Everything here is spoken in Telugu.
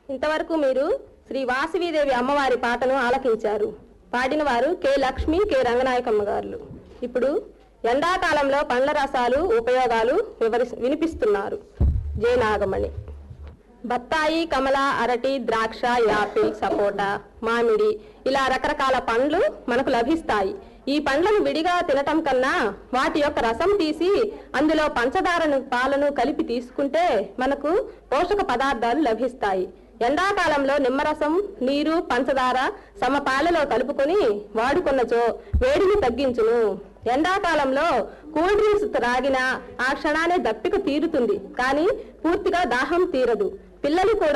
ఇంతవరకు మీరు శ్రీ వాసవీదేవి అమ్మవారి పాటను ఆలకించారు పాడిన వారు కె లక్ష్మి కె రంగనాయకమ్మ గారు ఇప్పుడు ఎండాకాలంలో పండ్ల రసాలు ఉపయోగాలు వివరి వినిపిస్తున్నారు జే నాగమణి బత్తాయి కమల అరటి ద్రాక్ష యాపిల్ సపోటా మామిడి ఇలా రకరకాల పండ్లు మనకు లభిస్తాయి ఈ పండ్లను విడిగా తినటం కన్నా వాటి యొక్క రసం తీసి అందులో పంచదారను పాలను కలిపి తీసుకుంటే మనకు పోషక పదార్థాలు లభిస్తాయి ఎండాకాలంలో నిమ్మరసం నీరు పంచదార సమపాలలో కలుపుకొని వాడుకున్నచో వేడిని తగ్గించును ఎండాకాలంలో కూల్ డ్రింక్స్ త్రాగినా ఆ క్షణానే దప్పిక తీరుతుంది కానీ పూర్తిగా దాహం తీరదు పిల్లలు కూడా